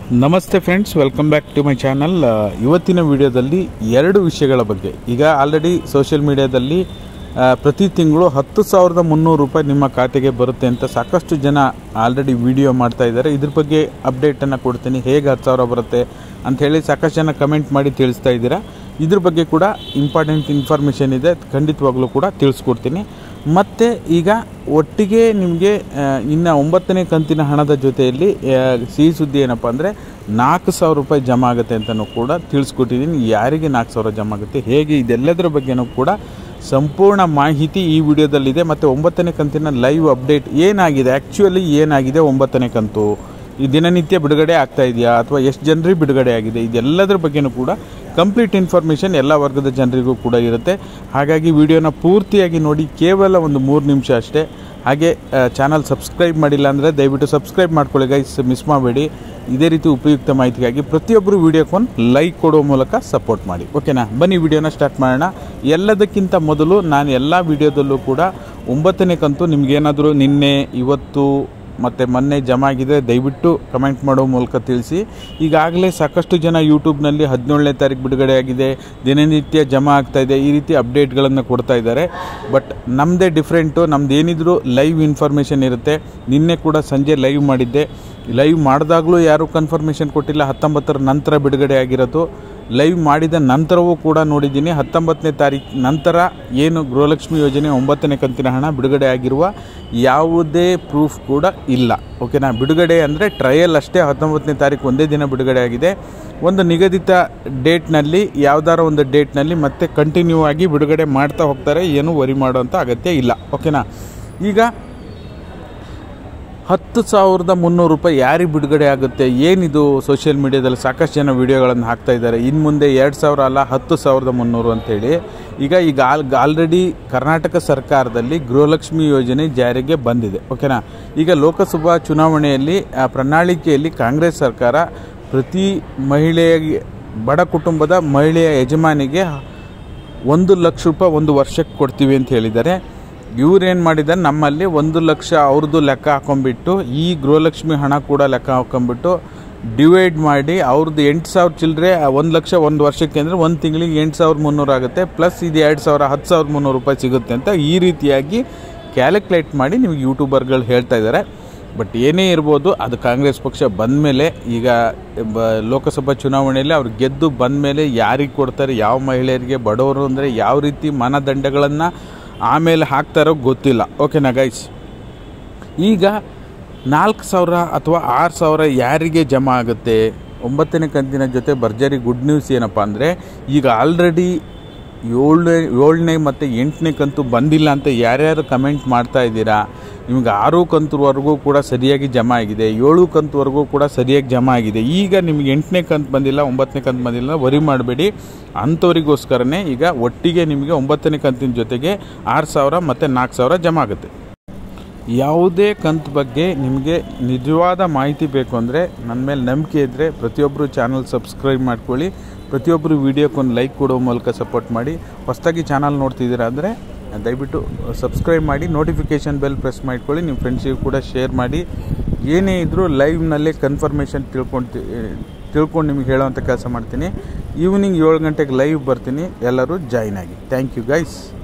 ನಮಸ್ತೆ friends welcome back to my channel ಇವತ್ತಿನ ವಿಡಿಯೋದಲ್ಲಿ ಎರಡು ವಿಷಯಗಳ ಬಗ್ಗೆ ಈಗ ಆಲ್ರೆಡಿ ಸೋಷಿಯಲ್ ಮೀಡಿಯಾದಲ್ಲಿ ಆ, ಪ್ರತಿ ತಿಂಗಳು ಹತ್ತು ಸಾವಿರದ ಮುನ್ನೂರು ರೂಪಾಯಿ ನಿಮ್ಮ ಖಾತೆಗೆ ಬರುತ್ತೆ ಅಂತ ಸಾಕಷ್ಟು ಜನ ಆಲ್ರೆಡಿ ವಿಡಿಯೋ ಮಾಡ್ತಾ ಇದ್ದಾರೆ ಇದ್ರ ಬಗ್ಗೆ ಅಪ್ಡೇಟನ್ನು ಕೊಡ್ತೀನಿ ಹೇಗೆ ಹತ್ತು ಸಾವಿರ ಬರುತ್ತೆ ಅಂತ ಹೇಳಿ ಸಾಕಷ್ಟು ಜನ ಕಮೆಂಟ್ ಮಾಡಿ ತಿಳಿಸ್ತಾ ಇದ್ದೀರಾ ಇದ್ರ ಬಗ್ಗೆ ಕೂಡ ಇಂಪಾರ್ಟೆಂಟ್ ಇನ್ಫಾರ್ಮೇಷನ್ ಇದೆ ಖಂಡಿತವಾಗ್ಲೂ ಕೂಡ ತಿಳಿಸ್ಕೊಡ್ತೀನಿ ಮತ್ತು ಈಗ ಒಟ್ಟಿಗೆ ನಿಮಗೆ ಇನ್ನು ಒಂಬತ್ತನೇ ಕಂತಿನ ಹಣದ ಜೊತೆಯಲ್ಲಿ ಆ, ಸಿಹಿ ಸುದ್ದಿ ಏನಪ್ಪ ಅಂದರೆ ನಾಲ್ಕು ಸಾವಿರ ರೂಪಾಯಿ ಜಮಾ ಆಗುತ್ತೆ ಅಂತಲೂ ಕೂಡ ತಿಳಿಸ್ಕೊಟ್ಟಿದ್ದೀನಿ ಯಾರಿಗೆ ನಾಲ್ಕು ಸಾವಿರ ಜಮಾ ಆಗುತ್ತೆ ಹೇಗೆ ಇದೆಲ್ಲದರ ಬಗ್ಗೆನೂ ಕೂಡ ಸಂಪೂರ್ಣ ಮಾಹಿತಿ ಈ ವಿಡಿಯೋದಲ್ಲಿದೆ ಮತ್ತು ಒಂಬತ್ತನೇ ಕಂತಿನ ಲೈವ್ ಅಪ್ಡೇಟ್ ಏನಾಗಿದೆ ಆ್ಯಕ್ಚುಲಿ ಏನಾಗಿದೆ ಒಂಬತ್ತನೇ ಕಂತು ಈ ದಿನನಿತ್ಯ ಬಿಡುಗಡೆ ಆಗ್ತಾ ಇದೆಯಾ ಅಥವಾ ಎಷ್ಟು ಜನರಿಗೆ ಬಿಡುಗಡೆ ಆಗಿದೆ ಇದೆಲ್ಲದರ ಬಗ್ಗೆನೂ ಕೂಡ ಕಂಪ್ಲೀಟ್ ಇನ್ಫಾರ್ಮೇಷನ್ ಎಲ್ಲ ವರ್ಗದ ಜನರಿಗೂ ಕೂಡ ಇರುತ್ತೆ ಹಾಗಾಗಿ ವಿಡಿಯೋನ ಪೂರ್ತಿಯಾಗಿ ನೋಡಿ ಕೇವಲ ಒಂದು ಮೂರು ನಿಮಿಷ ಅಷ್ಟೇ ಹಾಗೆ ಚಾನಲ್ ಸಬ್ಸ್ಕ್ರೈಬ್ ಮಾಡಿಲ್ಲ ಅಂದರೆ ದಯವಿಟ್ಟು ಸಬ್ಸ್ಕ್ರೈಬ್ ಮಾಡ್ಕೊಳ್ಳಿ ಗೈಸ್ ಮಿಸ್ ಮಾಡಬೇಡಿ ಇದೇ ರೀತಿ ಉಪಯುಕ್ತ ಮಾಹಿತಿಗಾಗಿ ಪ್ರತಿಯೊಬ್ಬರು ವಿಡಿಯೋಕ್ಕೊಂದು ಲೈಕ್ ಕೊಡುವ ಮೂಲಕ ಸಪೋರ್ಟ್ ಮಾಡಿ ಓಕೆನಾ ಬನ್ನಿ ವಿಡಿಯೋನ ಸ್ಟಾರ್ಟ್ ಮಾಡೋಣ ಎಲ್ಲದಕ್ಕಿಂತ ಮೊದಲು ನಾನು ಎಲ್ಲ ವಿಡಿಯೋದಲ್ಲೂ ಕೂಡ ಒಂಬತ್ತನೇ ಕಂತು ನಿಮಗೇನಾದರೂ ನಿನ್ನೆ ಇವತ್ತು ಮತ್ತು ಮೊನ್ನೆ ಜಮಾ ಆಗಿದೆ ದಯವಿಟ್ಟು ಕಮೆಂಟ್ ಮಾಡೋ ಮೂಲಕ ತಿಳಿಸಿ ಈಗಾಗಲೇ ಸಾಕಷ್ಟು ಜನ ಯೂಟ್ಯೂಬ್ನಲ್ಲಿ ಹದಿನೇಳನೇ ತಾರೀಕು ಬಿಡುಗಡೆ ಆಗಿದೆ ದಿನನಿತ್ಯ ಜಮಾ ಆಗ್ತಾ ಇದೆ ಈ ರೀತಿ ಅಪ್ಡೇಟ್ಗಳನ್ನು ಕೊಡ್ತಾ ಇದ್ದಾರೆ ಬಟ್ ನಮ್ಮದೇ ಡಿಫ್ರೆಂಟು ನಮ್ದು ಏನಿದ್ರು ಲೈವ್ ಇನ್ಫಾರ್ಮೇಷನ್ ಇರುತ್ತೆ ನಿನ್ನೆ ಕೂಡ ಸಂಜೆ ಲೈವ್ ಮಾಡಿದ್ದೆ ಲೈವ್ ಮಾಡಿದಾಗಲೂ ಯಾರೂ ಕನ್ಫರ್ಮೇಷನ್ ಕೊಟ್ಟಿಲ್ಲ ಹತ್ತೊಂಬತ್ತರ ನಂತರ ಬಿಡುಗಡೆ ಆಗಿರೋದು ಲೈವ್ ಮಾಡಿದ ನಂತರವೂ ಕೂಡ ನೋಡಿದ್ದೀನಿ ಹತ್ತೊಂಬತ್ತನೇ ತಾರೀಕು ನಂತರ ಏನು ಗೃಹಲಕ್ಷ್ಮಿ ಯೋಜನೆ ಒಂಬತ್ತನೇ ಕಂತಿನ ಹಣ ಬಿಡುಗಡೆ ಆಗಿರುವ ಯಾವುದೇ ಪ್ರೂಫ್ ಕೂಡ ಇಲ್ಲ ಓಕೆನಾ ಬಿಡುಗಡೆ ಅಂದರೆ ಟ್ರಯಲ್ ಅಷ್ಟೇ ಹತ್ತೊಂಬತ್ತನೇ ತಾರೀಕು ಒಂದೇ ದಿನ ಬಿಡುಗಡೆ ಆಗಿದೆ ಒಂದು ನಿಗದಿತ ಡೇಟ್ನಲ್ಲಿ ಯಾವ್ದಾರ ಒಂದು ಡೇಟ್ನಲ್ಲಿ ಮತ್ತೆ ಕಂಟಿನ್ಯೂ ಆಗಿ ಬಿಡುಗಡೆ ಮಾಡ್ತಾ ಹೋಗ್ತಾರೆ ಏನು ವರಿ ಮಾಡೋಂಥ ಅಗತ್ಯ ಇಲ್ಲ ಓಕೆನಾ ಈಗ ಹತ್ತು ಸಾವಿರದ ಮುನ್ನೂರು ರೂಪಾಯಿ ಯಾರಿಗೆ ಬಿಡುಗಡೆ ಆಗುತ್ತೆ ಏನಿದು ಸೋಷಿಯಲ್ ಮೀಡಿಯಾದಲ್ಲಿ ಸಾಕಷ್ಟು ಜನ ವಿಡಿಯೋಗಳನ್ನು ಹಾಕ್ತಾ ಇದ್ದಾರೆ ಇನ್ನು ಮುಂದೆ ಎರಡು ಸಾವಿರ ಅಲ್ಲ ಹತ್ತು ಸಾವಿರದ ಮುನ್ನೂರು ಅಂತೇಳಿ ಈಗ ಈಗ ಆಲ್ ಆಲ್ರೆಡಿ ಕರ್ನಾಟಕ ಸರ್ಕಾರದಲ್ಲಿ ಗೃಹಲಕ್ಷ್ಮಿ ಯೋಜನೆ ಜಾರಿಗೆ ಬಂದಿದೆ ಓಕೆನಾ ಈಗ ಲೋಕಸಭಾ ಚುನಾವಣೆಯಲ್ಲಿ ಆ ಪ್ರಣಾಳಿಕೆಯಲ್ಲಿ ಕಾಂಗ್ರೆಸ್ ಸರ್ಕಾರ ಪ್ರತಿ ಮಹಿಳೆಯ ಬಡ ಕುಟುಂಬದ ಮಹಿಳೆಯ ಯಜಮಾನಿಗೆ ಒಂದು ಲಕ್ಷ ರೂಪಾಯಿ ಒಂದು ವರ್ಷಕ್ಕೆ ಕೊಡ್ತೀವಿ ಅಂತ ಹೇಳಿದ್ದಾರೆ ಇವ್ರೇನು ಮಾಡಿದ್ದಾರೆ ನಮ್ಮಲ್ಲಿ ಒಂದು ಲಕ್ಷ ಅವ್ರದ್ದು ಲೆಕ್ಕ ಹಾಕೊಂಡ್ಬಿಟ್ಟು ಈ ಗೃಹಲಕ್ಷ್ಮಿ ಹಣ ಕೂಡ ಲೆಕ್ಕ ಹಾಕೊಂಡ್ಬಿಟ್ಟು ಡಿವೈಡ್ ಮಾಡಿ ಅವ್ರದ್ದು ಎಂಟು ಸಾವಿರ ಚಿಲ್ಲರೆ ಒಂದು ಲಕ್ಷ ಒಂದು ವರ್ಷಕ್ಕೆ ಅಂದರೆ ಒಂದು ತಿಂಗಳಿಗೆ ಎಂಟು ಸಾವಿರದ ಮುನ್ನೂರು ಆಗುತ್ತೆ ಪ್ಲಸ್ ಇದು ಎರಡು ಸಾವಿರ ಹತ್ತು ಸಾವಿರದ ಮುನ್ನೂರು ರೂಪಾಯಿ ಸಿಗುತ್ತೆ ಅಂತ ಈ ರೀತಿಯಾಗಿ ಕ್ಯಾಲ್ಕುಲೇಟ್ ಮಾಡಿ ನಿಮ್ಗೆ ಯೂಟ್ಯೂಬರ್ಗಳು ಹೇಳ್ತಾ ಇದ್ದಾರೆ ಬಟ್ ಏನೇ ಇರ್ಬೋದು ಅದು ಕಾಂಗ್ರೆಸ್ ಪಕ್ಷ ಬಂದ ಮೇಲೆ ಈಗ ಬ ಲೋಕಸಭಾ ಚುನಾವಣೆಯಲ್ಲಿ ಅವ್ರು ಗೆದ್ದು ಬಂದ ಮೇಲೆ ಯಾರಿಗೆ ಕೊಡ್ತಾರೆ ಯಾವ ಮಹಿಳೆಯರಿಗೆ ಬಡವರು ಅಂದರೆ ಯಾವ ರೀತಿ ಮಾನದಂಡಗಳನ್ನು ಆಮೇಲೆ ಹಾಕ್ತಾರೋ ಗೊತ್ತಿಲ್ಲ ಓಕೆನಾ ಗೈಸ್ ಈಗ ನಾಲ್ಕು ಸಾವಿರ ಅಥವಾ ಆರು ಸಾವಿರ ಯಾರಿಗೆ ಜಮಾ ಆಗುತ್ತೆ ಒಂಬತ್ತನೇ ಕಂತಿನ ಜೊತೆ ಭರ್ಜರಿ ಗುಡ್ ನ್ಯೂಸ್ ಏನಪ್ಪ ಅಂದರೆ ಈಗ ಆಲ್ರೆಡಿ ಏಳನೇ ಏಳನೇ ಮತ್ತು ಎಂಟನೇ ಕಂತು ಬಂದಿಲ್ಲ ಅಂತ ಯಾರ್ಯಾರು ಕಮೆಂಟ್ ಮಾಡ್ತಾ ಇದ್ದೀರಾ ನಿಮ್ಗೆ ಆರು ಕಂತುವರೆಗೂ ಕೂಡ ಸರಿಯಾಗಿ ಜಮಾ ಆಗಿದೆ ಏಳು ಕಂತುವರೆಗೂ ಕೂಡ ಸರಿಯಾಗಿ ಜಮಾ ಆಗಿದೆ ಈಗ ನಿಮ್ಗೆ ಎಂಟನೇ ಕಂತು ಬಂದಿಲ್ಲ ಒಂಬತ್ತನೇ ಕಂತು ಬಂದಿಲ್ಲ ವರಿ ಮಾಡಬೇಡಿ ಅಂಥವರಿಗೋಸ್ಕರನೇ ಈಗ ಒಟ್ಟಿಗೆ ನಿಮಗೆ ಒಂಬತ್ತನೇ ಕಂತಿನ ಜೊತೆಗೆ ಆರು ಸಾವಿರ ಮತ್ತು ನಾಲ್ಕು ಸಾವಿರ ಜಮಾ ಆಗುತ್ತೆ ಯಾವುದೇ ಕಂತು ಬಗ್ಗೆ ನಿಮಗೆ ನಿಜವಾದ ಮಾಹಿತಿ ಬೇಕು ಅಂದರೆ ನನ್ನ ಮೇಲೆ ನಂಬಿಕೆ ಇದ್ದರೆ ಪ್ರತಿಯೊಬ್ಬರು ಚಾನಲ್ ಸಬ್ಸ್ಕ್ರೈಬ್ ಮಾಡ್ಕೊಳ್ಳಿ ಪ್ರತಿಯೊಬ್ಬರು ವೀಡಿಯೋಕ್ಕೊಂದು ಲೈಕ್ ಕೊಡೋ ಮೂಲಕ ಸಪೋರ್ಟ್ ಮಾಡಿ ಹೊಸದಾಗಿ ಚಾನಲ್ ನೋಡ್ತಿದ್ದೀರಾ ಅಂದರೆ ದಯವಿಟ್ಟು ಸಬ್ಸ್ಕ್ರೈಬ್ ಮಾಡಿ ನೋಟಿಫಿಕೇಷನ್ ಬೆಲ್ ಪ್ರೆಸ್ ಮಾಡ್ಕೊಳ್ಳಿ ನಿಮ್ಮ ಫ್ರೆಂಡ್ಸಿಗೂ ಕೂಡ ಶೇರ್ ಮಾಡಿ ಏನೇ ಇದ್ದರೂ ಲೈವ್ನಲ್ಲೇ ಕನ್ಫರ್ಮೇಷನ್ ತಿಳ್ಕೊಂಡು ತಿಳ್ಕೊಂಡು ನಿಮ್ಗೆ ಹೇಳೋವಂಥ ಕೆಲಸ ಮಾಡ್ತೀನಿ ಈವ್ನಿಂಗ್ ಏಳು ಗಂಟೆಗೆ ಲೈವ್ ಬರ್ತೀನಿ ಎಲ್ಲರೂ ಜಾಯ್ನ್ ಆಗಿ ಥ್ಯಾಂಕ್ ಯು ಗೈಸ್